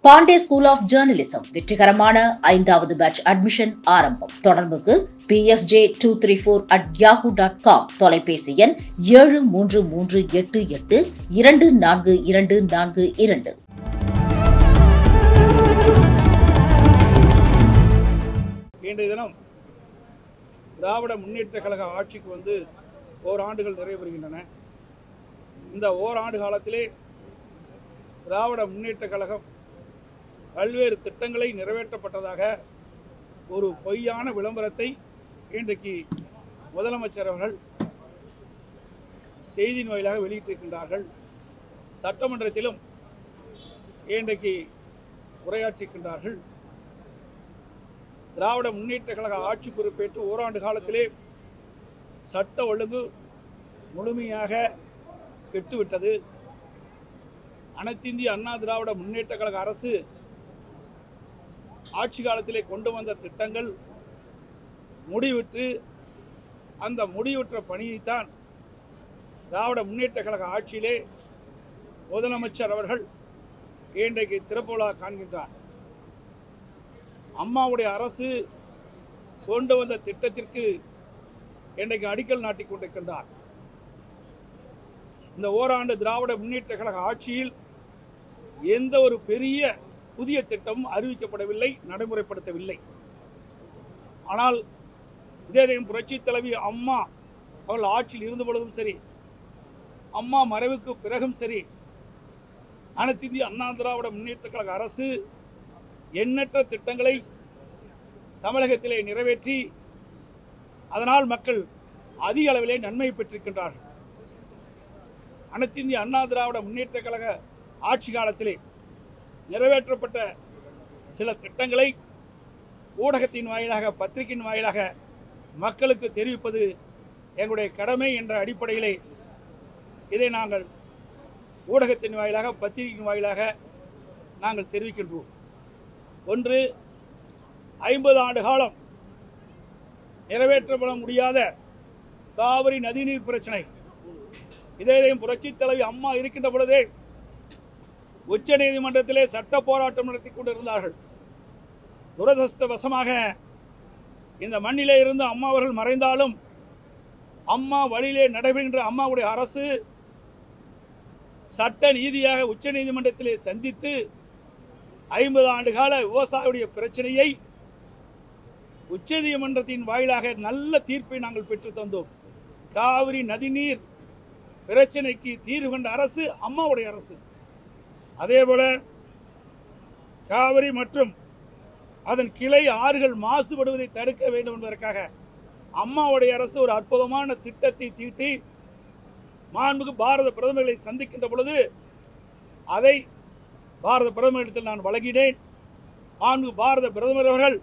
Pandey school of journalism வெற்றிகரமான ஐந்தாவது batch admission ஆரம்பம் தொடர்புக்கு PSJ two three four at Yahoo dot com தொலைபேசி எண் ஏழு மூன்று மூன்று எட்டு எட்டு இரண்டு நான்கு இரண்டு நான்கு இரண்டு இன்றைய தினம் திராவிட முன்னேற்ற கழக ஆட்சிக்கு வந்து ஓராண்டுகள் நிறைவேறுகின்றன இந்த ஓராண்டு காலத்திலே திராவிட முன்னேற்ற கழகம் பல்வேறு திட்டங்களை நிறைவேற்றப்பட்டதாக ஒரு பொய்யான விளம்பரத்தை இன்றைக்கு முதலமைச்சர் அவர்கள் செய்தியின் வாயிலாக வெளியிட்டிருக்கின்றார்கள் சட்டமன்றத்திலும் இன்றைக்கு உரையாற்றிருக்கின்றார்கள் திராவிட முன்னேற்ற கழக ஆட்சி பொறுப்பேற்று ஓராண்டு காலத்திலே சட்ட ஒழுங்கு முழுமையாக கெட்டுவிட்டது அனைத்திந்திய அண்ணா திராவிட முன்னேற்ற கழக அரசு ஆட்சி காலத்திலே கொண்டு வந்த திட்டங்கள் முடிவுற்று அந்த முடிவுற்ற பணியைத்தான் திராவிட முன்னேற்ற கழக ஆட்சியிலே முதலமைச்சர் அவர்கள் இன்றைக்கு திறப்பு விழா காண்கின்றார் அம்மாவுடைய அரசு கொண்டு வந்த திட்டத்திற்கு இன்றைக்கு அடிக்கல் நாட்டிக் கொண்டிருக்கின்றார் இந்த ஓராண்டு திராவிட முன்னேற்ற கழக ஆட்சியில் எந்த ஒரு பெரிய புதிய திட்டமும் அறிவிக்கப்படவில்லை நடைமுறைப்படுத்தவில்லை ஆனால் இதே புரட்சி தலைவி அம்மா அவர்கள் ஆட்சியில் இருந்த பொழுதும் சரி அம்மா மறைவுக்கு பிறகும் சரி அனைத்து இந்திய அண்ணா திராவிட முன்னேற்ற கழக அரசு எண்ணற்ற திட்டங்களை தமிழகத்திலே நிறைவேற்றி அதனால் மக்கள் அதிக அளவிலே நன்மை பெற்றிருக்கின்றார்கள் அனைத்து இந்திய அண்ணா திராவிட முன்னேற்ற கழக ஆட்சி காலத்திலே நிறைவேற்றப்பட்ட சில திட்டங்களை ஊடகத்தின் வாயிலாக பத்திரிகையின் வாயிலாக மக்களுக்கு தெரிவிப்பது எங்களுடைய கடமை என்ற அடிப்படையிலே இதை நாங்கள் ஊடகத்தின் வாயிலாக பத்திரிகையின் வாயிலாக நாங்கள் தெரிவிக்கின்றோம் ஒன்று ஐம்பது ஆண்டு காலம் நிறைவேற்றப்பட முடியாத காவிரி நதிநீர் பிரச்சனை இதே புரட்சி தலைவி அம்மா இருக்கின்ற பொழுதே உச்ச நீதிமன்றத்திலே சட்ட போராட்டம் நடத்தி கொண்டிருந்தார்கள் துரதிருஷ்டவசமாக இந்த மண்ணிலே இருந்து அம்மா அவர்கள் மறைந்தாலும் அம்மா வழியிலே நடைபெறுகின்ற அம்மாவுடைய அரசு சட்ட நீதியாக உச்ச நீதிமன்றத்திலே சந்தித்து ஐம்பது ஆண்டு கால விவசாயியுடைய பிரச்சனையை உச்சநீதிமன்றத்தின் வாயிலாக நல்ல தீர்ப்பை நாங்கள் பெற்று தந்தோம் காவிரி நதிநீர் பிரச்சனைக்கு தீர்வு கண்ட அரசு அம்மாவுடைய அரசு அதேபோல காவிரி மற்றும் அதன் கிளை ஆறுகள் மாசுபடுவதை தடுக்க வேண்டும் என்பதற்காக அம்மாவுடைய அரசு ஒரு அற்புதமான திட்டத்தை தீட்டி மாண்புக்கு பாரத பிரதமர்களை சந்திக்கின்ற பொழுது அதை பாரத பிரதமரிடத்தில் நான் வழங்கினேன் மாண்பு பாரத பிரதமர் அவர்கள்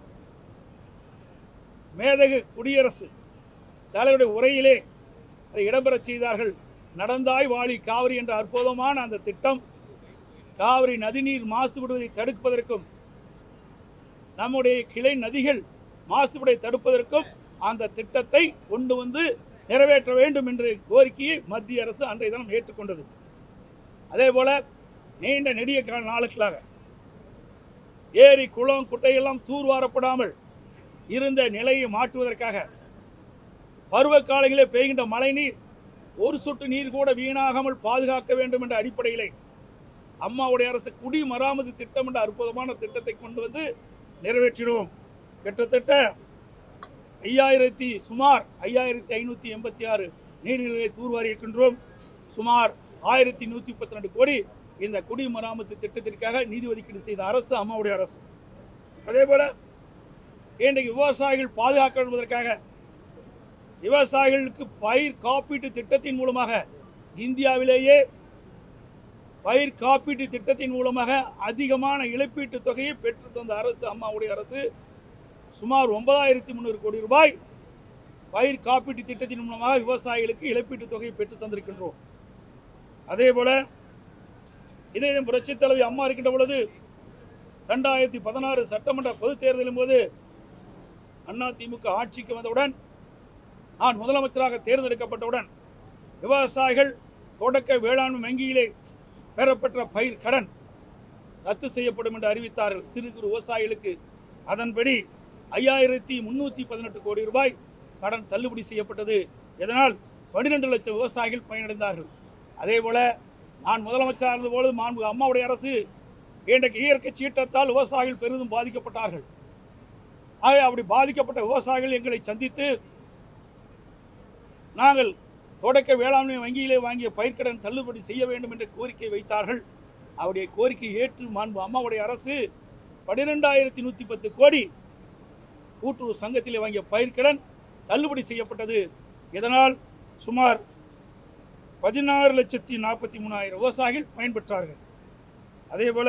மேதகு குடியரசு தலைவருடைய உரையிலே அதை இடம்பெறச் செய்தார்கள் நடந்தாய் வாழி காவிரி என்ற அற்புதமான அந்த திட்டம் காவிரி நதிநீர் மாசுபடுவதை தடுப்பதற்கும் நம்முடைய கிளை நதிகள் மாசுபடுவதை தடுப்பதற்கும் அந்த திட்டத்தை கொண்டு வந்து நிறைவேற்ற வேண்டும் என்ற கோரிக்கையை மத்திய அரசு அன்றைய தினம் ஏற்றுக்கொண்டது அதே போல நீண்ட நெடிய கால நாளுக்களாக ஏரி குளம் குட்டையெல்லாம் தூர்வாரப்படாமல் இருந்த நிலையை மாற்றுவதற்காக பருவக்காலங்களிலே பெய்கின்ற மழை நீர் ஒரு சொட்டு நீர் கூட வீணாகாமல் பாதுகாக்க வேண்டும் என்ற அடிப்படையிலே அம்மாவுடைய அரசு குடிமராமத்து திட்டம் என்ற அற்புதமான திட்டத்தை கொண்டு வந்து நிறைவேற்றினோம் கிட்டத்தட்ட ஐயாயிரத்தி சுமார் ஐயாயிரத்தி ஐநூற்றி எண்பத்தி ஆறு நீர்நிலைகளை தூர்வாரி இருக்கின்றோம் சுமார் ஆயிரத்தி நூற்றி முப்பத்தி ரெண்டு கோடி இந்த குடிமராமத்து திட்டத்திற்காக நிதி ஒதுக்கீடு செய்த அரசு அம்மாவுடைய அரசு அதே போல இன்றைக்கு விவசாயிகள் பாதுகாக்க என்பதற்காக விவசாயிகளுக்கு பயிர் காப்பீட்டு திட்டத்தின் மூலமாக இந்தியாவிலேயே பயிர் காப்பீட்டு திட்டத்தின் மூலமாக அதிகமான இழப்பீட்டு தொகையை பெற்று தந்த அரசு அம்மாவுடைய அரசு சுமார் ஒன்பதாயிரத்தி முந்நூறு கோடி ரூபாய் பயிர் காப்பீட்டு திட்டத்தின் மூலமாக விவசாயிகளுக்கு இழப்பீட்டு தொகையை பெற்று தந்திருக்கின்றோம் அதே போல இதே புரட்சி தலைவி அம்மா இருக்கின்ற பொழுது ரெண்டாயிரத்தி பதினாறு சட்டமன்ற பொதுத் தேர்தலின் போது அதிமுக ஆட்சிக்கு வந்தவுடன் நான் முதலமைச்சராக தேர்ந்தெடுக்கப்பட்டவுடன் விவசாயிகள் தொடக்க வேளாண்மை வங்கியிலே பெறப்பட்ட பயிர் கடன் ரத்து செய்யப்படும் என்று அறிவித்தார்கள் சிறு குறு விவசாயிகளுக்கு அதன்படி ஐயாயிரத்தி முன்னூற்றி பதினெட்டு கோடி ரூபாய் கடன் தள்ளுபடி செய்யப்பட்டது இதனால் பன்னிரெண்டு லட்சம் விவசாயிகள் பயனடைந்தார்கள் அதே போல நான் முதலமைச்சர் இருந்தபோது மாண்பு அம்மாவுடைய அரசு இன்றைக்கு இயற்கை சீற்றத்தால் விவசாயிகள் பெரிதும் பாதிக்கப்பட்டார்கள் ஆக அப்படி பாதிக்கப்பட்ட விவசாயிகள் எங்களை சந்தித்து நாங்கள் தொடக்க வேளாண்மை வங்கியிலே வாங்கிய பயிர்க்கடன் தள்ளுபடி செய்ய வேண்டும் என்ற கோரிக்கை வைத்தார்கள் அவருடைய கோரிக்கை ஏற்று மாண்பு அம்மாவுடைய அரசு பன்னிரெண்டாயிரத்தி நூற்றி பத்து கோடி கூட்டுறவு சங்கத்திலே வாங்கிய பயிர்க்கடன் தள்ளுபடி செய்யப்பட்டது இதனால் சுமார் பதினாறு லட்சத்தி நாற்பத்தி மூணாயிரம் விவசாயிகள் பயன்பெற்றார்கள் அதேபோல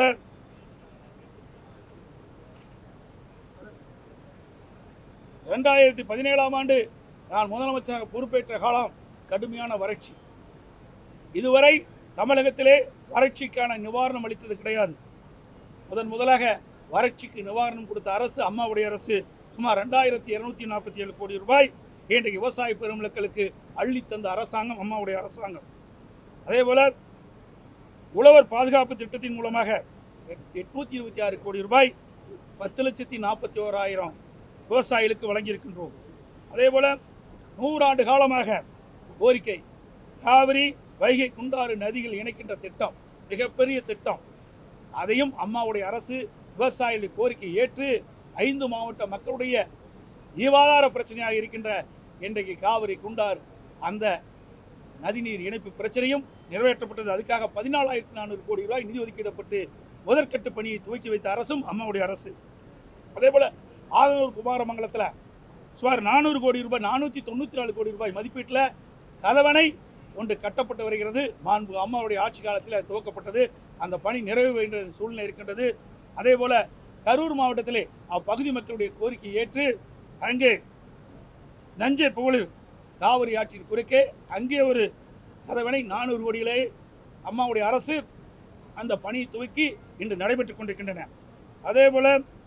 ரெண்டாயிரத்தி பதினேழாம் ஆண்டு நான் முதலமைச்சராக பொறுப்பேற்ற காலம் கடுமையான வறட்சி இதுவரை தமிழகத்திலே வறட்சிக்கான நிவாரணம் அளித்தது கிடையாது முதன் முதலாக வறட்சிக்கு நிவாரணம் கொடுத்த அரசு அம்மாவுடைய அரசு சுமார் ரெண்டாயிரத்தி இருநூத்தி நாற்பத்தி ஏழு கோடி ரூபாய் இன்றைக்கு விவசாய பெருமக்களுக்கு அள்ளித்தந்த அரசாங்கம் அம்மாவுடைய அரசாங்கம் அதே போல உழவர் பாதுகாப்பு திட்டத்தின் மூலமாக எட்நூத்தி இருபத்தி ஆறு கோடி ரூபாய் பத்து லட்சத்தி நாற்பத்தி ஓராயிரம் விவசாயிகளுக்கு வழங்கியிருக்கின்றோம் அதே போல நூறாண்டு காலமாக கோரிக்கை காவிரி வைகை குண்டாறு நதிகள் இணைக்கின்ற திட்டம் மிகப்பெரிய திட்டம் அதையும் அம்மாவுடைய அரசு விவசாயிகளுடைய கோரிக்கை ஏற்று ஐந்து மாவட்ட மக்களுடைய ஜீவாதார பிரச்சனையாக இருக்கின்ற இன்றைக்கு காவிரி குண்டார் அந்த நதிநீர் இணைப்பு பிரச்சனையும் நிறைவேற்றப்பட்டது அதுக்காக பதினாலாயிரத்தி நானூறு கோடி ரூபாய் நிதி ஒதுக்கீடப்பட்டு முதற்கட்டு பணியை துவக்கி வைத்த அரசும் அம்மாவுடைய அரசு அதே போல ஆதனூர் குமாரமங்கலத்தில் சுமார் நானூறு கோடி ரூபாய் நானூற்றி தொண்ணூற்றி நாலு கோடி ரூபாய் மதிப்பீட்டில் கதவணை ஒன்று கட்டப்பட்டு வருகிறது மாண்பு அம்மாவுடைய ஆட்சி காலத்தில் துவக்கப்பட்டது அந்த பணி நிறைவு வேண்டிய சூழ்நிலை இருக்கின்றது அதே போல கரூர் மாவட்டத்திலே அப்பகுதி மக்களுடைய கோரிக்கை ஏற்று அங்கே நஞ்சை புகழில் காவிரி ஆற்றின் குறுக்கே அங்கே ஒரு கதவணை நானூறு கோடியிலே அம்மாவுடைய அரசு அந்த பணியை துவக்கி இன்று நடைபெற்றுக் கொண்டிருக்கின்றன அதே போல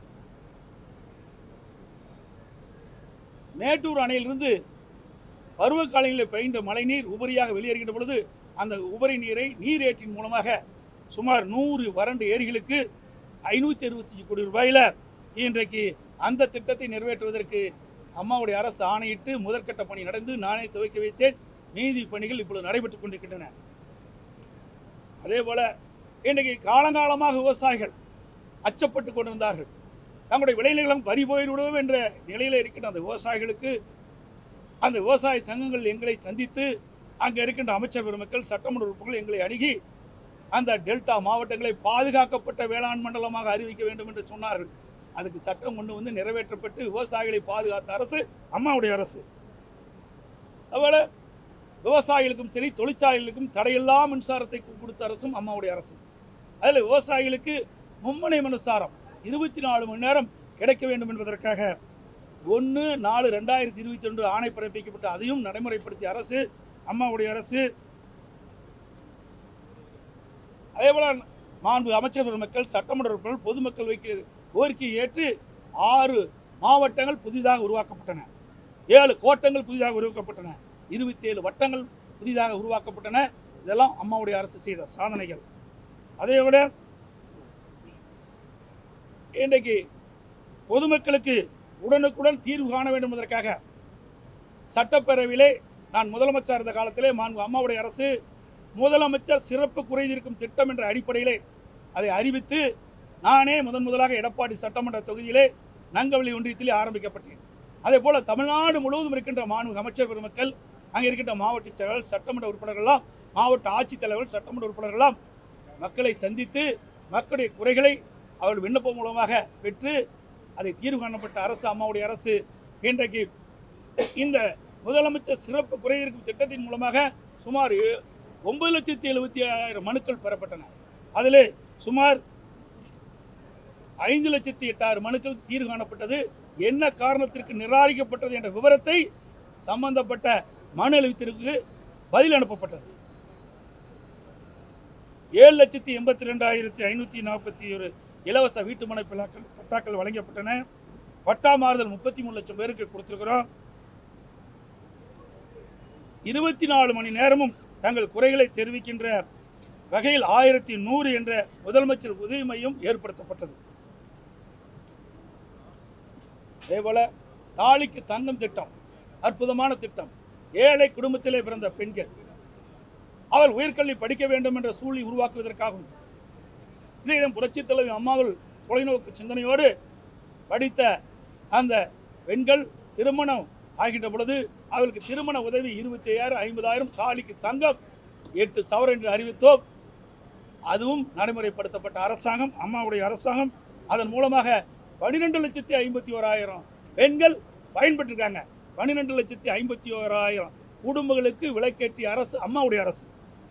மேட்டூர் அணையிலிருந்து பருவக்காலங்களில் பெய்கின்ற மழைநீர் உபரியாக வெளியேறுகின்ற பொழுது அந்த உபரி நீரை நீரேற்றின் மூலமாக சுமார் நூறு வறண்ட ஏரிகளுக்கு ஐநூற்றி அறுபத்தஞ்சு கோடி ரூபாயில் இன்றைக்கு அந்த திட்டத்தை நிறைவேற்றுவதற்கு அம்மாவுடைய அரசு ஆணையிட்டு முதற்கட்ட பணி நடந்து நானே துவக்கி வைத்தேன் நீதி பணிகள் இப்பொழுது நடைபெற்றுக் கொண்டிருக்கின்றன அதே போல இன்றைக்கு காலங்காலமாக விவசாயிகள் அச்சப்பட்டு கொண்டிருந்தார்கள் தங்களுடைய விளைநிலம் வரி போய்விடுவோம் என்ற நிலையில் இருக்கின்ற அந்த விவசாயிகளுக்கு அந்த விவசாய சங்கங்கள் எங்களை சந்தித்து அங்கே இருக்கின்ற அமைச்சர் பெருமக்கள் சட்டமன்ற உறுப்பினர்கள் எங்களை அணுகி அந்த டெல்டா மாவட்டங்களை பாதுகாக்கப்பட்ட வேளாண் மண்டலமாக அறிவிக்க வேண்டும் என்று சொன்னார்கள் அதுக்கு சட்டம் கொண்டு வந்து நிறைவேற்றப்பட்டு விவசாயிகளை பாதுகாத்த அரசு அம்மாவுடைய அரசு அதுபோல விவசாயிகளுக்கும் சரி தொழிற்சாலைகளுக்கும் தடையில்லா மின்சாரத்தை கொடுத்த அரசும் அம்மாவுடைய அரசு அதில் விவசாயிகளுக்கு மும்முனை மின்சாரம் இருபத்தி நாலு மணி நேரம் கிடைக்க வேண்டும் என்பதற்காக ஒன்று நாலு ரெண்டாயிரத்தி இருபத்தி ரெண்டு ஆணை பிறப்பிக்கப்பட்டு அதையும் நடைமுறைப்படுத்திய அரசு அம்மாவுடைய அரசு அதேபோல மாண்பு அமைச்சர் பெருமக்கள் சட்டமன்ற உறுப்பினர்கள் பொதுமக்கள் வைக்க கோரிக்கையை ஏற்று ஆறு மாவட்டங்கள் புதிதாக உருவாக்கப்பட்டன ஏழு கோட்டங்கள் புதிதாக உருவாக்கப்பட்டன இருபத்தி ஏழு வட்டங்கள் புதிதாக உருவாக்கப்பட்டன இதெல்லாம் அம்மாவுடைய அரசு செய்த சாதனைகள் அதே விட இன்றைக்கு பொதுமக்களுக்கு உடனுக்குடன் தீர்வு காண வேண்டும் என்பதற்காக சட்டப்பேரவையிலே நான் முதலமைச்சர் இருந்த காலத்திலே மாண்பு அம்மாவுடைய அரசு முதலமைச்சர் சிறப்பு குறைதீர்க்கும் திட்டம் என்ற அடிப்படையிலே அதை அறிவித்து நானே முதன் முதலாக எடப்பாடி சட்டமன்ற தொகுதியிலே நங்கவள்ளி ஒன்றியத்திலே ஆரம்பிக்கப்பட்டேன் அதே போல தமிழ்நாடு முழுவதும் இருக்கின்ற மாண்பு அமைச்சர் பெருமக்கள் அங்கே இருக்கின்ற மாவட்ட செயலாளர் சட்டமன்ற உறுப்பினர்கள்லாம் மாவட்ட ஆட்சித்தலைவர் சட்டமன்ற உறுப்பினர்கள்லாம் மக்களை சந்தித்து மக்களுடைய குறைகளை அவர்கள் விண்ணப்பம் மூலமாக பெற்று அதை தீர்வு காணப்பட்ட அரசு அம்மாவுடைய அரசு இன்றைக்கு இந்த முதலமைச்சர் சிறப்பு குறைதீர்க்கும் திட்டத்தின் மூலமாக சுமார் ஏ- ஒன்பது லட்சத்தி எழுபத்தி ஆயிரம் மனுக்கள் பெறப்பட்டன அதிலே சுமார் ஐந்து லட்சத்தி எட்டாயிரம் மனுக்கள் தீர்வு காணப்பட்டது என்ன காரணத்திற்கு நிராகரிக்கப்பட்டது என்ற விவரத்தை சம்பந்தப்பட்ட மனு எழுத்திற்கு பதில் அனுப்பப்பட்டது ஏழு லட்சத்தி எண்பத்தி ரெண்டாயிரத்தி ஐநூற்றி நாற்பத்தி ஒரு இலவச வீட்டுமனை பிளாக்கள் பட்டாக்கள் வழங்கப்பட்டன பட்டா மாறுதல் முப்பத்தி மூணு லட்சம் பேருக்கு கொடுத்துருக்குறோம் இருபத்தி நாலு மணி நேரமும் தங்கள் குறைகளை தெரிவிக்கின்ற வகையில் ஆயிரத்தி நூறு என்ற முதலமைச்சர் உதவி மையம் ஏற்படுத்தப்பட்டது அதேபோல தாலிக்கு தங்கம் திட்டம் அற்புதமான திட்டம் ஏழை குடும்பத்திலே பிறந்த பெண்கள் அவள் உயர்கல்வி படிக்க வேண்டும் என்ற சூழலை உருவாக்குவதற்காகவும் இதே புரட்சி தலைவி அம்மாவில் தொலைநோக்கு சிந்தனையோடு படித்த அந்த பெண்கள் திருமணம் ஆகின்ற பொழுது அவளுக்கு திருமண உதவி இருபத்தி ஐயாயிரம் ஐம்பதாயிரம் தாலிக்கு தங்கம் எட்டு சவர என்று அறிவித்தோம் அதுவும் நடைமுறைப்படுத்தப்பட்ட அரசாங்கம் அம்மாவுடைய அரசாங்கம் அதன் மூலமாக பன்னிரெண்டு லட்சத்தி ஐம்பத்தி ஓராயிரம் பெண்கள் பயன்பெற்றிருக்காங்க பன்னிரெண்டு லட்சத்தி ஐம்பத்தி ஓராயிரம் குடும்பங்களுக்கு விலைக்கேற்றிய அரசு அம்மாவுடைய அரசு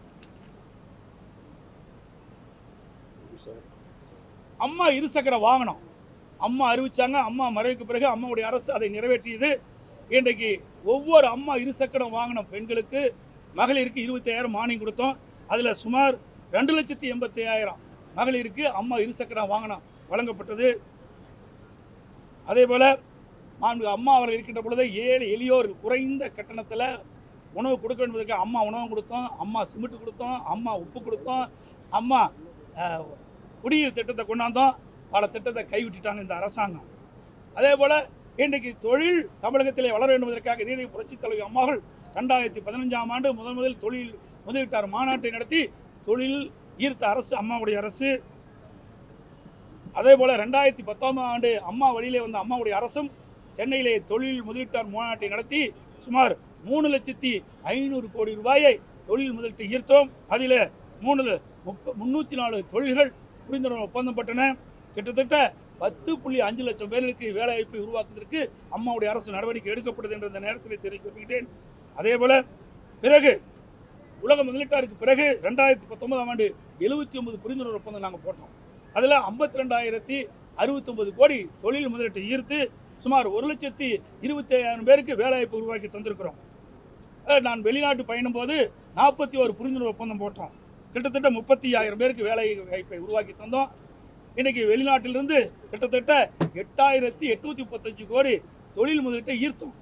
அம்மா இருசக்கர வாகனம் அம்மா அறிவிச்சாங்க அம்மா மறைவுக்கு பிறகு அம்மாவுடைய அரசு அதை நிறைவேற்றியது இன்றைக்கு ஒவ்வொரு அம்மா இருசக்கரம் வாங்கின பெண்களுக்கு மகளிருக்கு இருபத்தாயிரம் மானியம் கொடுத்தோம் அதில் சுமார் ரெண்டு லட்சத்தி எண்பத்தி ஐயாயிரம் மகளிருக்கு அம்மா இருசக்கரம் வாகனம் வழங்கப்பட்டது அதே போல் மாண்பு அம்மா அவர்கள் இருக்கின்ற பொழுது ஏழை எளியோர் குறைந்த கட்டணத்தில் உணவு கொடுக்க என்பதற்கு அம்மா உணவு கொடுத்தோம் அம்மா சிமெண்ட் கொடுத்தோம் அம்மா உப்பு கொடுத்தோம் அம்மா அஹ், குடிநீர் திட்டத்தை கொண்டாந்தோம் பல திட்டத்தை கைவிட்டுட்டாங்க இந்த அரசாங்கம் அதே போல் இன்றைக்கு தொழில் தமிழகத்திலே வளர வேண்டும் என்பதற்காக இதே புரட்சித் தலைவர் அம்மார்கள் ரெண்டாயிரத்தி பதினஞ்சாம் ஆண்டு முதல் முதல் தொழில் முதலீட்டார் மாநாட்டை நடத்தி தொழில் ஈர்த்த அரசு அம்மாவுடைய அரசு அதே போல் ரெண்டாயிரத்தி பத்தாம் ஆண்டு அம்மா வழியிலே வந்த அம்மாவுடைய அரசும் சென்னையிலே தொழில் முதலீட்டார் மாநாட்டை நடத்தி சுமார் மூணு லட்சத்தி ஐநூறு கோடி ரூபாயை தொழில் முதலீட்டை ஈர்த்தோம் அதில் மூணு முப்ப முந்நூற்றி நாலு தொழில்கள் புரிந்துணர்வு ஒப்பந்தப்பட்டன கிட்டத்தட்ட பத்து புள்ளி அஞ்சு லட்சம் பேருக்கு வேலைவாய்ப்பை உருவாக்குவதற்கு அம்மாவுடைய அரசு நடவடிக்கை எடுக்கப்படுது என்ற இந்த நேரத்தில் தெரிவிக்கிறேன் அதே போல பிறகு உலக முதலீட்டாருக்கு பிறகு ரெண்டாயிரத்தி பத்தொன்பதாம் ஆண்டு எழுபத்தி ஒன்பது புரிந்துணர்வு ஒப்பந்தம் நாங்கள் போட்டோம் அதில் ஐம்பத்தி ரெண்டாயிரத்தி அறுபத்தொன்பது கோடி தொழில் முதலீட்டை ஈர்த்து சுமார் ஒரு லட்சத்தி இருபத்தி ஐயாயிரம் பேருக்கு வேலைவாய்ப்பு உருவாக்கி தந்திருக்கிறோம் அஹ் நான் வெளிநாட்டு பயணம் போது நாற்பத்தி ஒரு புரிந்துணர்வு ஒப்பந்தம் போட்டோம் கிட்டத்தட்ட முப்பத்தி ஆயிரம் பேருக்கு வேலை வாய்ப்பை உருவாக்கி தந்தோம் இன்னைக்கு வெளிநாட்டிலிருந்து கிட்டத்தட்ட எட்டாயிரத்தி எட்நூத்தி முப்பத்தஞ்சு கோடி தொழில் முதலீட்டை ஈர்த்தோம்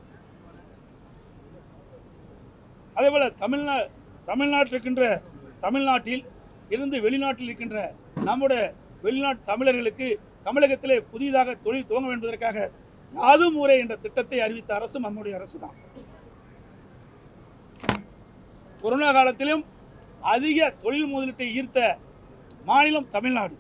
அதே போல தமிழ்நா தமிழ்நாட்டில் இருக்கின்ற தமிழ்நாட்டில் இருந்து வெளிநாட்டில் இருக்கின்ற நம்முடைய வெளிநாட்டு தமிழர்களுக்கு தமிழகத்திலே புதிதாக தொழில் துவங்க என்பதற்காக யாதும் ஊரே என்ற திட்டத்தை அறிவித்த அரசு நம்முடைய அரசு தான் கொரோனா காலத்திலும் அதிக தொழில் முதலீட்டை ஈர்த்த மாநிலம் தமிழ்நாடு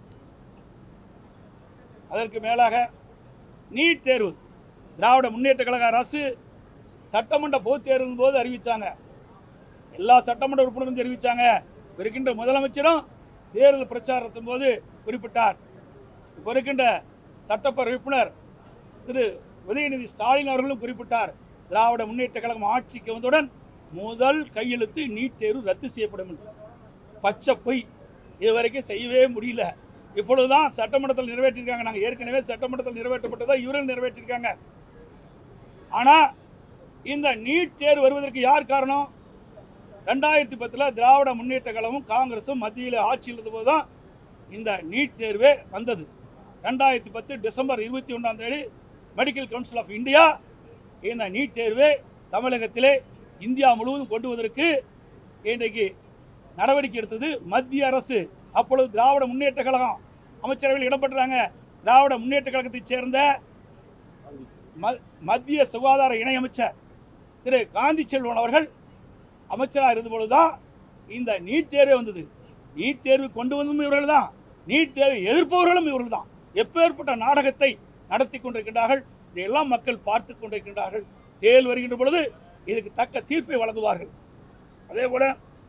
அதற்கு மேலாக நீட் தேர்வு திராவிட முன்னேற்ற கழக அரசு சட்டமன்ற பொதுத் தேர்வின் போது அறிவிச்சாங்க எல்லா சட்டமன்ற உறுப்பினரும் தெரிவிச்சாங்க இப்ப இருக்கின்ற முதலமைச்சரும் தேர்தல் பிரச்சாரத்தின் போது குறிப்பிட்டார் இப்போ இருக்கின்ற சட்டப்பேரவை உறுப்பினர் திரு உதயநிதி ஸ்டாலின் அவர்களும் குறிப்பிட்டார் திராவிட முன்னேற்ற கழகம் ஆட்சிக்கு வந்தவுடன் முதல் கையெழுத்து நீட் தேர்வு ரத்து செய்யப்படும் என்று பச்சை பொய் இதுவரைக்கும் செய்யவே முடியல இப்பொழுதுதான் சட்டமன்றத்தில் நிறைவேற்றிருக்காங்க நாங்கள் ஏற்கனவே சட்டமன்றத்தில் நிறைவேற்றப்பட்டதா இவர்கள் நிறைவேற்றிருக்காங்க ஆனால் இந்த நீட் தேர்வு வருவதற்கு யார் காரணம் ரெண்டாயிரத்தி பத்தில் திராவிட முன்னேற்ற கழகமும் காங்கிரஸும் மத்தியில் ஆட்சியில் இருந்தபோது தான் இந்த நீட் தேர்வே வந்தது ரெண்டாயிரத்தி பத்து டிசம்பர் இருபத்தி ஒன்றாம் தேதி மெடிக்கல் கவுன்சில் ஆஃப் இந்தியா இந்த நீட் தேர்வை தமிழகத்திலே இந்தியா முழுவதும் கொண்டு வருவதற்கு இன்றைக்கு நடவடிக்கை எடுத்தது மத்திய அரசு அப்பொழுது திராவிட முன்னேற்ற கழகம் அமைச்சரவையில் இடம்பெற்றாங்க திராவிட முன்னேற்ற கழகத்தைச் சேர்ந்த ம- மத்திய சுகாதார இணையமைச்சர் திரு காந்தி செல்வன் அவர்கள் அமைச்சராக இருந்தபொழுதுதான் இந்த நீட் தேர்வே வந்தது நீட் தேர்வு கொண்டு வந்ததும் இவர்கள் தான் நீட் தேர்வை எதிர்ப்பவர்களும் இவர்கள் தான் எப்பேற்பட்ட நாடகத்தை நடத்தி கொண்டிருக்கின்றார்கள் இதையெல்லாம் மக்கள் பார்த்து கொண்டிருக்கின்றார்கள் தேர்வு வருகின்ற பொழுது இதுக்கு தக்க தீர்ப்பை வழங்குவார்கள் அதே போல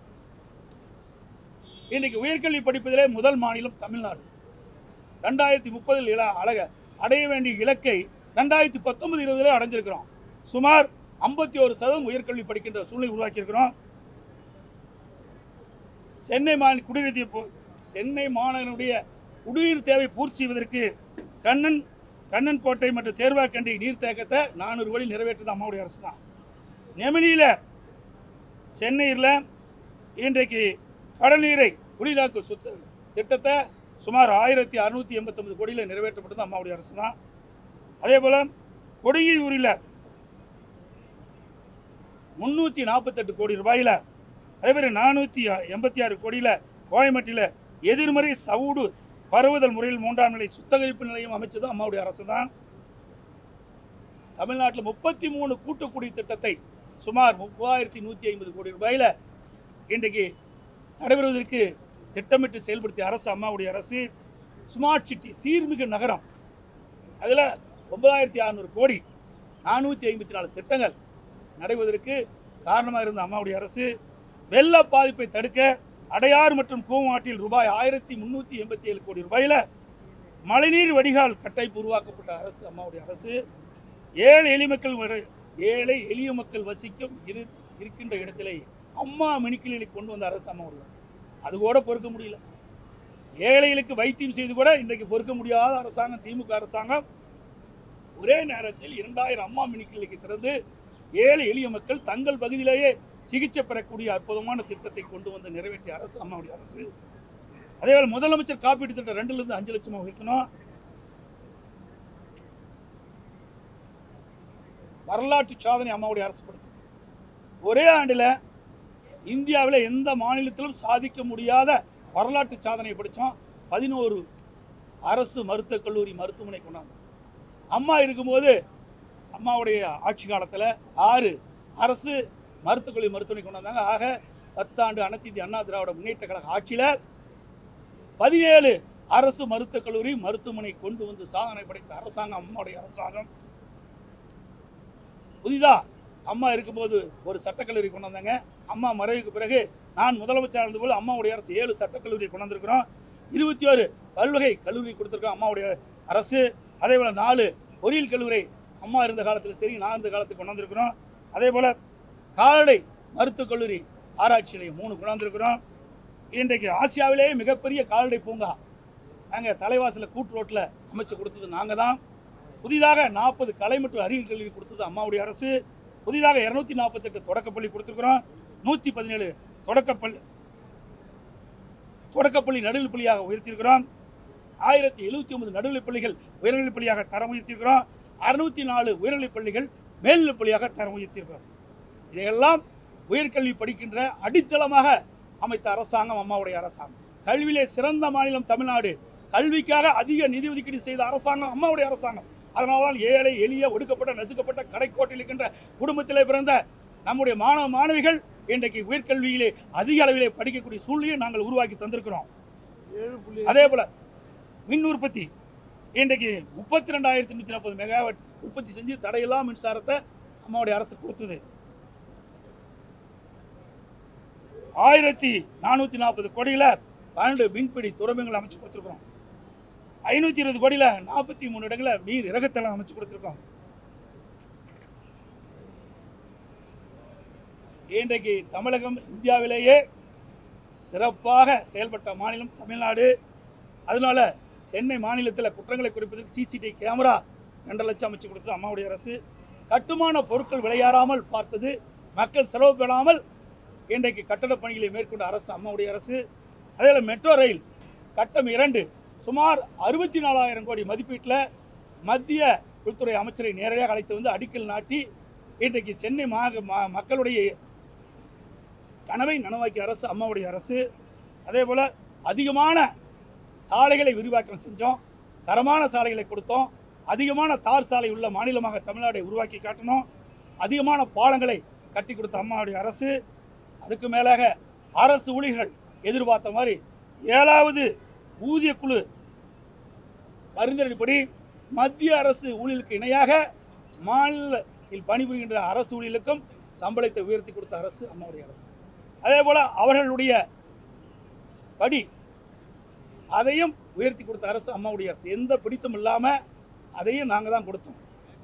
இன்னைக்கு உயர்கல்வி படிப்பதிலே முதல் மாநிலம் தமிழ்நாடு ரெண்டாயிரத்தி முப்பதில் இல அழக அடைய வேண்டிய இலக்கை ரெண்டாயிரத்தி பத்தொன்பது இருபதுல அடைஞ்சிருக்கிறோம் சுமார் ஐம்பத்தி ஒரு சதவீதம் உயர்கல்வி படிக்கின்ற சூழ்நிலை உருவாக்கியிருக்கிறோம் சென்னை மாநில குடிநீர் தீ- போ- சென்னை மாநகரனுடைய குடிநீர் தேவை பூர்த்தி செய்வதற்கு கண்ணன் கண்ணன் கோட்டை மற்றும் தேர்வாக்கண்டி நீர்த்தேக்கத்தை நானூறு கோடி நிறைவேற்றது அம்மாவுடைய அரசு தான் நெமினியில் சென்னையில் இன்றைக்கு கடல் நீரை குடிநீராக்கு சுத்த திட்டத்தை சுமார் ஆயிரத்தி அறுநூற்றி எண்பத்தொம்பது கோடியில் நிறைவேற்றப்பட்டது அம்மாவுடைய அரசு தான் அதே போல் கொடியூரில் முந்நூற்றி நாற்பத்தெட்டு கோடி ரூபாயில் அதே மாதிரி நானூற்றி எண்பத்தி ஆறு கோடியில் கோயம்பேட்டில் எதிர்மறை சவுடு பரவுதல் முறையில் மூன்றாம் நிலை சுத்தகரிப்பு நிலையம் அமைச்சது அம்மாவுடைய அரசு தான் தமிழ்நாட்டில் முப்பத்தி மூணு கூட்டுக்குடி திட்டத்தை சுமார் முப்பதாயிரத்தி நூற்றி ஐம்பது கோடி ரூபாயில் இன்றைக்கு நடைபெறுவதற்கு திட்டமிட்டு செயல்படுத்திய அரசு அம்மாவுடைய அரசு ஸ்மார்ட் சிட்டி சீர்மிகு நகரம் அதில் ஒன்பதாயிரத்தி அறநூறு கோடி நானூற்றி ஐம்பத்தி நாலு திட்டங்கள் நடைபெறுவதற்கு காரணமாக இருந்த அம்மாவுடைய அரசு வெள்ள பாதிப்பை தடுக்க அடையாறு மற்றும் கூமாட்டில் ரூபாய் ஆயிரத்தி முந்நூற்றி எண்பத்தி ஏழு கோடி ரூபாயில் மழைநீர் வடிகால் கட்டமைப்பு உருவாக்கப்பட்ட அரசு அம்மாவுடைய அரசு ஏழை எளிய மக்கள் வர- ஏழை எளிய மக்கள் வசிக்கும் இரு இருக்கின்ற இடத்திலே அம்மா மினிக்கிளை கொண்டு வந்த அரசு அம்மாவுடைய அரசு அது கூட பொறுக்க முடியல ஏழைகளுக்கு வைத்தியம் செய்து கூட இன்றைக்கு பொறுக்க முடியாத அரசாங்கம் திமுக அரசாங்கம் ஒரே நேரத்தில் இரண்டாயிரம் அம்மா மினிக்கிளிக்கு திறந்து ஏழை எளிய மக்கள் தங்கள் பகுதியிலேயே சிகிச்சை பெறக்கூடிய அற்புதமான திட்டத்தை கொண்டு வந்து நிறைவேற்றிய அரசு அம்மாவுடைய அரசு அதேவேளை முதலமைச்சர் காப்பீட்டு திட்டம் ரெண்டுல இருந்து அஞ்சு லட்சமா உயர்த்தணும் வரலாற்று சாதனை அம்மாவுடைய அரசு படிச்சது ஒரே ஆண்டில் இந்தியாவில் எந்த மாநிலத்திலும் சாதிக்க முடியாத வரலாற்று சாதனையை படித்தோம் பதினோரு அரசு மருத்துவக் கல்லூரி மருத்துவமனை கொண்டாந்தோம் அம்மா இருக்கும்போது அம்மாவுடைய ஆட்சி காலத்தில் ஆறு அரசு மருத்துவக் கல்லூரி மருத்துவமனை கொண்டாந்தாங்க ஆக பத்தாண்டு அனைத்து இந்திய அண்ணா திராவிட முன்னேற்ற கழக ஆட்சியில் பதினேழு அரசு மருத்துவக் கல்லூரி மருத்துவமனை கொண்டு வந்து சாதனை படைத்த அரசாங்கம் அம்மாவுடைய அரசாங்கம் புதிதா அம்மா இருக்கும்போது ஒரு சட்டக்கல்லூரி கொண்டு வந்தாங்க அம்மா மறைவுக்கு பிறகு நான் முதலமைச்சர் இருந்தபோது அம்மாவுடைய அரசு ஏழு சட்டக்கல்லூரி கொண்டு வந்திருக்கிறோம் இருபத்தி ஒரு பல்வகை கல்லூரி கொடுத்துருக்கோம் அம்மாவுடைய அரசு அதே போல் நாலு பொறியியல் கல்லூரி அம்மா இருந்த காலத்தில் சரி நான் இருந்த காலத்துக்கு கொண்டு வந்திருக்கிறோம் அதே போல் கால்நடை மருத்துவக் கல்லூரி ஆராய்ச்சி நிலையம் மூணு கொண்டு வந்திருக்கிறோம் இன்றைக்கு ஆசியாவிலேயே மிகப்பெரிய கால்நடை பூங்கா நாங்கள் தலைவாசலில் கூட்டு ரோட்டில் அமைச்சு கொடுத்தது நாங்கள் தான் புதிதாக நாற்பது கலை மற்றும் அறிவியல் கல்வி கொடுத்தது அம்மாவுடைய அரசு புதிதாக இரநூத்தி நாற்பத்தெட்டு தொடக்கப்பள்ளி கொடுத்துருக்குறோம் நூற்றி பதினேழு தொடக்கப்பள்ளி தொடக்கப்பள்ளி நடுநிலைப் பள்ளியாக உயர்த்தியிருக்கிறோம் ஆயிரத்தி எழுபத்தி ஒன்பது நடுநிலைப் பள்ளிகள் உயர்நிலைப் பள்ளியாக தரம் உயர்த்தியிருக்கிறோம் அறுநூத்தி நாலு உயர்நிலைப் பள்ளிகள் மேல்நிலைப் பள்ளியாக தரம் உயர்த்தியிருக்கிறோம் இதையெல்லாம் உயர்கல்வி படிக்கின்ற அடித்தளமாக அமைத்த அரசாங்கம் அம்மாவுடைய அரசாங்கம் கல்வியிலே சிறந்த மாநிலம் தமிழ்நாடு கல்விக்காக அதிக நிதி ஒதுக்கீடு செய்த அரசாங்கம் அம்மாவுடைய அரசாங்கம் அதனால்தான் ஏழை எளிய ஒடுக்கப்பட்ட நசுக்கப்பட்ட கடைக்கோட்டில் இருக்கின்ற குடும்பத்திலே பிறந்த நம்முடைய மாணவ மாணவிகள் இன்றைக்கு உயர்கல்வியிலே அதிக அளவிலே படிக்கக்கூடிய சூழ்நிலையை நாங்கள் உருவாக்கி தந்திருக்கிறோம் அதே போல மின் உற்பத்தி இன்றைக்கு முப்பத்தி ரெண்டாயிரத்தி நூற்றி நாற்பது மெகாவாட் உற்பத்தி செஞ்சு தடையில்லா மின்சாரத்தை அம்மாவுடைய அரசு கொடுத்தது ஆயிரத்தி நானூற்றி நாற்பது கோடியில் பன்னெண்டு மீன்பிடி துறைமுகங்கள் அமைச்சு கொடுத்துருக்குறோம் ஐநூற்றி இருபது கோடியில் நாற்பத்தி மூணு இடங்களில் நீர் இறகுத்தளம் அமைச்சு கொடுத்துருக்கோம் இன்றைக்கு தமிழகம் இந்தியாவிலேயே சிறப்பாக செயல்பட்ட மாநிலம் தமிழ்நாடு அதனால சென்னை மாநிலத்தில் குற்றங்களை குறிப்பதற்கு சிசிடிவி கேமரா ரெண்டு லட்சம் அமைச்சு கொடுத்தது அம்மாவுடைய அரசு கட்டுமான பொருட்கள் விளையாறாமல் பார்த்தது மக்கள் செலவு பெறாமல் இன்றைக்கு கட்டடப் பணிகளை மேற்கொண்ட அரசு அம்மாவுடைய அரசு அதே போல மெட்ரோ ரயில் கட்டம் இரண்டு சுமார் அறுபத்தி நாலாயிரம் கோடி மதிப்பீட்டில் மத்திய உள்துறை அமைச்சரை நேரடியாக அழைத்து வந்து அடிக்கல் நாட்டி இன்றைக்கு சென்னை மா ம- மக்களுடைய கனவை நனவாக்கிய அரசு அம்மாவுடைய அரசு அதே போல் அதிகமான சாலைகளை விரிவாக்கம் செஞ்சோம் தரமான சாலைகளை கொடுத்தோம் அதிகமான தார் சாலை உள்ள மாநிலமாக தமிழ்நாடை உருவாக்கி காட்டினோம் அதிகமான பாலங்களை கட்டி கொடுத்த அம்மாவுடைய அரசு அதுக்கு மேலாக அரசு ஊழியர்கள் எதிர்பார்த்த மாதிரி ஏழாவது ஊதிய குழு பரிந்துரைப்படி மத்திய அரசு ஊழியர்களுக்கு இணையாக மாநிலத்தில் பணிபுரிகின்ற அரசு ஊழியர்களுக்கும் சம்பளத்தை உயர்த்தி கொடுத்த அரசு அம்மாவுடைய அரசு அதே போல் அவர்களுடைய படி அதையும் உயர்த்தி கொடுத்த அரசு அம்மாவுடைய அரசு எந்த பிடித்தும் இல்லாமல் அதையும் நாங்கள் தான் கொடுத்தோம்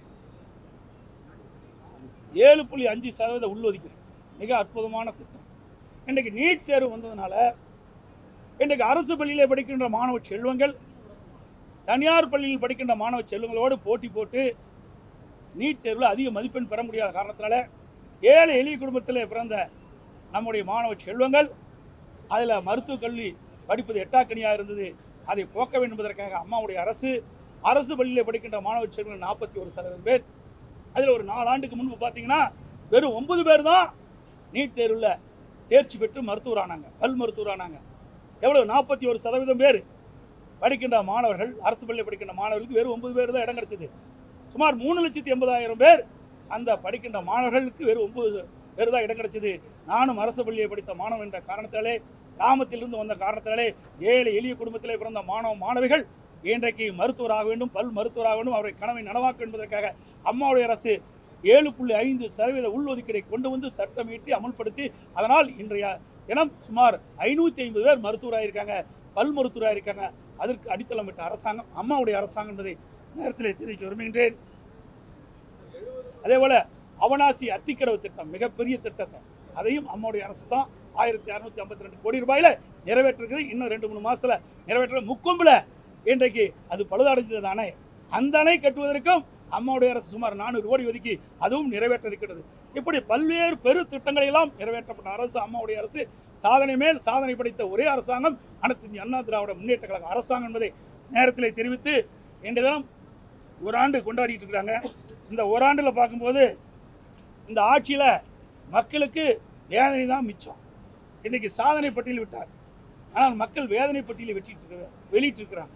ஏழு புள்ளி அஞ்சு சதவீத உள்ஒதுக்கீடு மிக அற்புதமான திட்டம் இன்றைக்கு நீட் தேர்வு வந்ததுனால இன்றைக்கு அரசு பள்ளியிலே படிக்கின்ற மாணவ செல்வங்கள் தனியார் பள்ளியில் படிக்கின்ற மாணவ செல்வங்களோடு போட்டி போட்டு நீட் தேர்வில் அதிக மதிப்பெண் பெற முடியாத காரணத்தினால ஏழை எளிய குடும்பத்தில் பிறந்த நம்முடைய மாணவ செல்வங்கள் அதில் மருத்துவக் கல்வி படிப்பது எட்டாக்கனியாக இருந்தது அதை போக்க வேண்டும் என்பதற்காக அம்மாவுடைய அரசு அரசு பள்ளியில் படிக்கின்ற மாணவ செல்வங்கள் நாற்பத்தி ஒரு சதவீதம் பேர் அதில் ஒரு நாலு ஆண்டுக்கு முன்பு பார்த்தீங்கன்னா வெறும் ஒன்பது பேர் தான் நீட் தேர்வில் தேர்ச்சி பெற்று மருத்துவர் ஆனாங்க பல் மருத்துவர் ஆனாங்க எவ்வளவு நாற்பத்தி ஒரு சதவீதம் பேர் படிக்கின்ற மாணவர்கள் அரசு பள்ளி படிக்கின்ற மாணவர்களுக்கு வெறும் ஒன்பது பேர் தான் இடம் கிடைச்சது சுமார் மூணு லட்சத்தி எண்பதாயிரம் பேர் அந்த படிக்கின்ற மாணவர்களுக்கு வெறும் ஒன்பது பேர் தான் இடம் கிடைச்சது நானும் அரசு பள்ளியை படித்த மாணவன் என்ற காரணத்தாலே கிராமத்திலிருந்து வந்த காரணத்தாலே ஏழை எளிய குடும்பத்திலே பிறந்த மாணவ மாணவிகள் இன்றைக்கு மருத்துவராக வேண்டும் பல் மருத்துவராக வேண்டும் அவரை கனவை நனவாக்க என்பதற்காக அம்மாவுடைய அரசு ஏழு புள்ளி ஐந்து சதவீத உள்ஒதுக்கீடை கொண்டு வந்து சட்டம் இயற்றி அமல்படுத்தி அதனால் இன்றைய தினம் சுமார் ஐநூற்றி ஐம்பது பேர் மருத்துவராக இருக்காங்க பல் மருத்துவராக இருக்காங்க அதற்கு அடித்தளமிட்ட அரசாங்கம் அம்மாவுடைய அரசாங்கம் என்பதை நேரத்தில் தெரிவிக்க விரும்புகின்றேன் அதே போல அவனாசி அத்திக்கடவு திட்டம் மிகப்பெரிய திட்டத்தை அதையும் அம்மாவுடைய அரசு தான் ஆயிரத்தி அறுநூத்தி ஐம்பத்தி ரெண்டு கோடி ரூபாயில நிறைவேற்றிருக்குது இன்னும் ரெண்டு மூணு மாசத்துல நிறைவேற்ற முக்கொம்புல இன்றைக்கு அது பழுதடைஞ்சது அணை அந்த அணை கட்டுவதற்கும் அம்மாவுடைய அரசு சுமார் நானூறு கோடி ஒதுக்கி அதுவும் நிறைவேற்ற இருக்கிறது இப்படி பல்வேறு பெரு திட்டங்களை எல்லாம் நிறைவேற்றப்பட்ட அரசு அம்மாவுடைய அரசு சாதனை மேல் சாதனை படைத்த ஒரே அரசாங்கம் அனைத்து இந்திய அண்ணா திராவிட முன்னேற்ற கழக அரசாங்கம் என்பதை நேரத்தில் தெரிவித்து இன்றைய தினம் ஒரு ஆண்டு கொண்டாடிட்டு இருக்கிறாங்க இந்த ஓராண்டில் பார்க்கும்போது இந்த ஆட்சியில் மக்களுக்கு வேதனை தான் மிச்சம் இன்னைக்கு சாதனை பட்டியல் விட்டார் ஆனால் மக்கள் வேதனை பட்டியலை வெட்டிட்டு இருக்கிற வெளியிட்டு இருக்கிறாங்க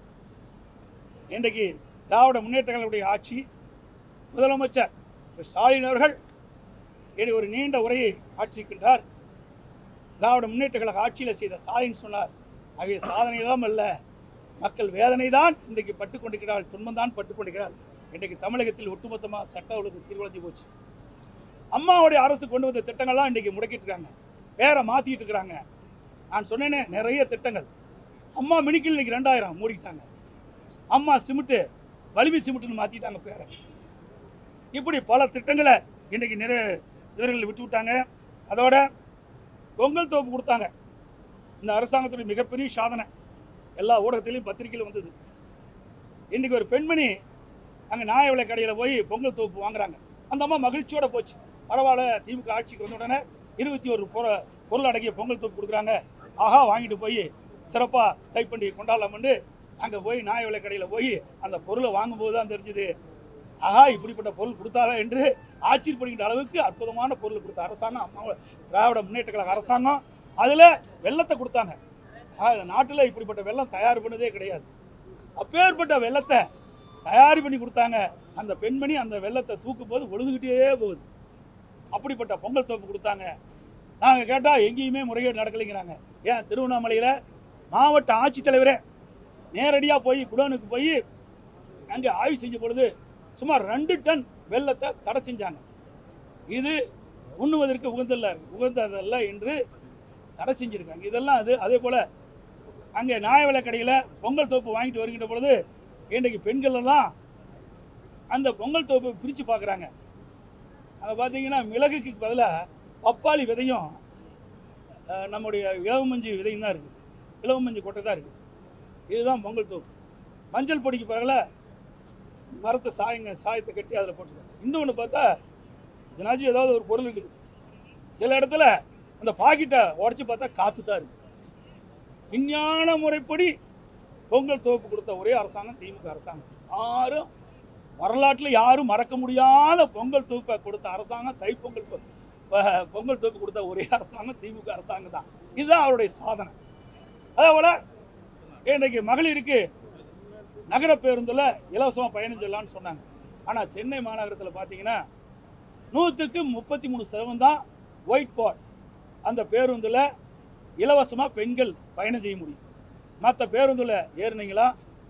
இன்றைக்கு திராவிட முன்னேற்ற கழகத்துடைய ஆட்சி முதலமைச்சர் திரு ஸ்டாலின் அவர்கள் இனி ஒரு நீண்ட உரையை ஆட்சிக்கின்றார் திராவிட முன்னேற்ற கழக ஆட்சியில் செய்த சாதனை சொன்னார் ஆகிய சாதனையெல்லாம் அல்ல மக்கள் வேதனை தான் இன்றைக்கு பட்டுக் கொண்டிருக்கிறாள் துன்பம் தான் பட்டுக் கொண்டிருக்கிறாள் இன்றைக்கு தமிழகத்தில் ஒட்டுமொத்தமாக சட்ட ஒழுங்கு சீர்குலைஞ்சு போச்சு அம்மாவுடைய அரசு கொண்டு வந்த திட்டங்கள்லாம் இன்றைக்கி முடக்கிட்டு இருக்காங்க பேரை மாற்றிட்டு இருக்கிறாங்க நான் சொன்னேனே நிறைய திட்டங்கள் அம்மா மினிக்கில் இன்னைக்கு ரெண்டாயிரம் மூடிக்கிட்டாங்க அம்மா சிமெண்ட்டு வலிமை சிமெண்ட்டுன்னு மாற்றிட்டாங்க பேரை இப்படி பல திட்டங்களை இன்றைக்கி நிறைய இவர்கள் விட்டு விட்டாங்க அதோட பொங்கல் தோப்பு கொடுத்தாங்க இந்த அரசாங்கத்துடைய மிகப்பெரிய சாதனை எல்லா ஊடகத்திலையும் பத்திரிக்கையில் வந்தது இன்றைக்கி ஒரு பெண்மணி அங்கே நியாய விலை கடையில் போய் பொங்கல் தோப்பு வாங்குறாங்க அந்த அம்மா மகிழ்ச்சியோட போச்சு பரவாயில்ல திமுக ஆட்சிக்கு வந்த உடனே இருபத்தி ஒரு பொருள் பொருள் அடங்கிய பொங்கல் தோப்பு கொடுக்குறாங்க ஆஹா வாங்கிட்டு போய் சிறப்பாக தைப்பண்டிகை கொண்டாடலாம்னு அங்கே போய் நியாய விலை கடையில் போய் அந்த பொருளை வாங்கும்போது தான் தெரிஞ்சுது ஆஹா இப்படிப்பட்ட பொருள் கொடுத்தாரா என்று ஆச்சரியப்படுகின்ற அளவுக்கு அற்புதமான பொருள் கொடுத்த அரசாங்கம் அம்மா திராவிட முன்னேற்ற கழக அரசாங்கம் அதில் வெள்ளத்தை கொடுத்தாங்க ஆக இந்த நாட்டில் இப்படிப்பட்ட வெள்ளம் தயார் பண்ணதே கிடையாது அப்பேற்பட்ட வெள்ளத்தை தயார் பண்ணி கொடுத்தாங்க அந்த பெண்மணி அந்த வெள்ளத்தை தூக்கும் போது ஒழுதுகிட்டே போகுது அப்படிப்பட்ட பொங்கல் தோப்பு கொடுத்தாங்க நாங்கள் கேட்டால் எங்கேயுமே முறைகேடு நடக்கலைங்கிறாங்க ஏன் திருவண்ணாமலையில் மாவட்ட ஆட்சித்தலைவரே நேரடியாக போய் குடோனுக்கு போய் அங்கே ஆய்வு செஞ்ச பொழுது சுமார் ரெண்டு டன் வெள்ளத்தை தடை செஞ்சாங்க இது உண்ணுவதற்கு உகந்தல்ல உகந்ததல்ல என்று தடை செஞ்சுருக்காங்க இதெல்லாம் அது அதே போல் அங்கே நியாய விலை கடையில் பொங்கல் தோப்பு வாங்கிட்டு வருகின்ற பொழுது இன்றைக்கு பெண்கள் எல்லாம் அந்த பொங்கல் தோப்பை பிரித்து பார்க்குறாங்க அங்கே பார்த்தீங்கன்னா மிளகுக்கு பதிலாக பப்பாளி விதையும் அஹ், நம்முடைய இளவமஞ்சி விதையும் தான் இருக்குது இளவமஞ்சி கொட்டை தான் இருக்குது இதுதான் பொங்கல் தோப்பு மஞ்சள் பொடிக்கு பிறகுல மரத்தை சாயங்க சாயத்தை கட்டி அதில் போட்டுருக்காங்க இன்னொன்று பார்த்தா இதனாச்சும் ஏதாவது ஒரு பொருள் இருக்குது சில இடத்துல அந்த பாக்கெட்டை உடச்சி பார்த்தா காற்று தான் இருக்குது விஞ்ஞான முறைப்படி பொங்கல் தோப்பு கொடுத்த ஒரே அரசாங்கம் திமுக அரசாங்கம் யாரும் வரலாற்றில் யாரும் மறக்க முடியாத பொங்கல் தோப்பை கொடுத்த அரசாங்கம் தைப்பொங்கல் பொ- ப- பொங்கல் தோப்பு கொடுத்த ஒரே அரசாங்கம் திமுக அரசாங்கம் தான் இதுதான் அவருடைய சாதனை அதே போல இன்றைக்கு மகளிருக்கு நகர பேருந்தில் இலவசமாக பயணம் செய்யலாம்னு சொன்னாங்க ஆனால் சென்னை மாநகரத்தில் பார்த்தீங்கன்னா நூற்றுக்கு முப்பத்தி மூணு சதவீதம் தான் ஒயிட் பாட் அந்த பேருந்தில் இலவசமாக பெண்கள் பயணம் செய்ய முடியும் மற்ற பேருந்தில் ஏறுனீங்களா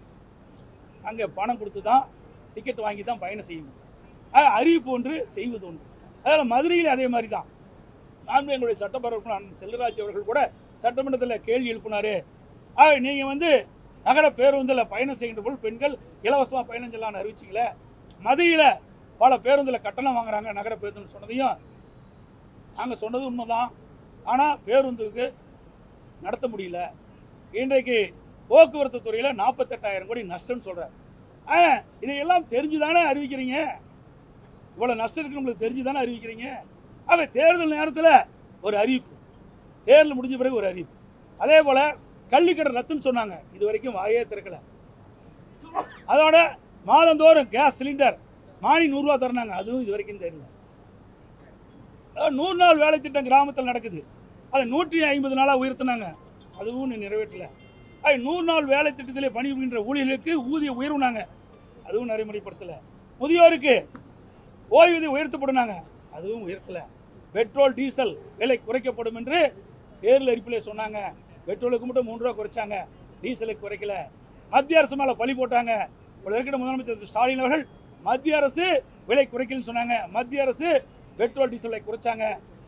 அங்கே பணம் கொடுத்து தான் டிக்கெட் வாங்கி தான் பயணம் செய்ய முடியும் ஆக அறிவிப்பு ஒன்று செய்வது ஒன்று அதில் மதுரையில் அதே மாதிரி தான் நான் எங்களுடைய சட்டப்பேரவை உறுப்பினர் அண்ணன் செல்வராஜ் அவர்கள் கூட சட்டமன்றத்தில் கேள்வி எழுப்பினாரு ஆக நீங்கள் வந்து நகர பேருந்தில் பயணம் செய்கின்ற போது பெண்கள் இலவசமாக பயணம் செய்யலாம்னு அறிவிச்சிங்களே மதுரையில் பல பேருந்தில் கட்டணம் வாங்குறாங்க நகர பேருந்துன்னு சொன்னதையும் நாங்கள் சொன்னது உண்மைதான் ஆனால் பேருந்துக்கு நடத்த முடியல இன்றைக்கு போக்குவரத்து துறையில் நாற்பத்தெட்டாயிரம் கோடி நஷ்டம்னு சொல்கிறார் ஆ இதையெல்லாம் தெரிஞ்சு தானே அறிவிக்கிறீங்க இவ்வளோ நஷ்டம் இருக்குன்னு உங்களுக்கு தெரிஞ்சு தானே அறிவிக்கிறீங்க ஆக தேர்தல் நேரத்தில் ஒரு அறிவிப்பு தேர்தல் முடிஞ்ச பிறகு ஒரு அறிவிப்பு அதே போல் கள்ளிக்கடை ரத்துன்னு சொன்னாங்க இது வரைக்கும் வாயே திறக்கல அதோட மாதந்தோறும் கேஸ் சிலிண்டர் மானி நூறுரூவா தரணாங்க அதுவும் இது வரைக்கும் தெரியல அதாவது நூறு நாள் வேலை திட்டம் கிராமத்தில் நடக்குது அதை நூற்றி ஐம்பது நாளாக உயர்த்தினாங்க அதுவும் நீ நிறைவேற்றல அது நூறு நாள் வேலை திட்டத்திலே பணிபுரிகின்ற ஊழியர்களுக்கு ஊதிய உயர்வுனாங்க அதுவும் நடைமுறைப்படுத்தல முதியோருக்கு ஓய்வூதியம் உயர்த்தப்படுனாங்க அதுவும் உயர்த்தல பெட்ரோல் டீசல் விலை குறைக்கப்படும் என்று தேர்தல் அறிப்பிலே சொன்னாங்க பெட்ரோலுக்கு மட்டும் மூன்று ரூபா குறைச்சாங்க டீசலுக்கு குறைக்கல மத்திய அரசு மேலே பழி போட்டாங்க இப்பொழுது இருக்கிற முதலமைச்சர் திரு ஸ்டாலின் அவர்கள் மத்திய அரசு விலை குறைக்கலன்னு சொன்னாங்க மத்திய அரசு பெட்ரோல் டீசல் விலை குறைச்சாங்க